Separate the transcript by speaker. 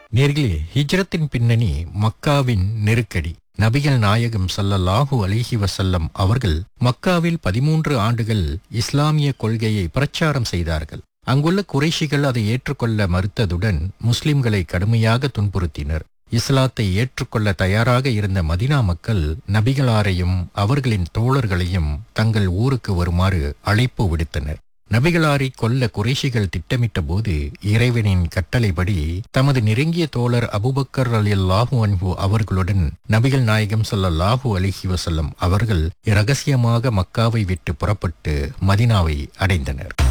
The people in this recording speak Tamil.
Speaker 1: நேர்களே ஹிஜ்ரத்தின் பின்னணி மக்காவின் நெருக்கடி நபிகள் நாயகம் ஸல்லல்லாஹு அலைஹி வஸல்லம் அவர்கள் மக்காவில் பதிமூன்று ஆண்டுகள் இஸ்லாமிய கொள்கையை பிரச்சாரம் செய்தார்கள் அங்குள்ள குறைஷிகள் அதை ஏற்றுக்கொள்ள மறுத்ததுடன் முஸ்லிம்களை கடுமையாக துன்புறுத்தினர் இஸ்லாத்தை ஏற்றுக்கொள்ள தயாராக இருந்த மதினா மக்கள் நபிகளாரையும் அவர்களின் தோழர்களையும் தங்கள் ஊருக்கு வருமாறு அழைப்பு விடுத்தனர் நபிகளாரை கொல்ல குறைஷிகள் திட்டமிட்ட போது இறைவனின் கட்டளைப்படி தமது நெருங்கிய தோழர் அபுபக்கர் அலியல்லாஹு அன்ஹு அவர்களுடன் நபிகள் நாயகம் ஸல்லல்லாஹு அலைஹி வஸல்லம் அவர்கள் இரகசியமாக மக்காவை விட்டு புறப்பட்டு மதினாவை அடைந்தனர்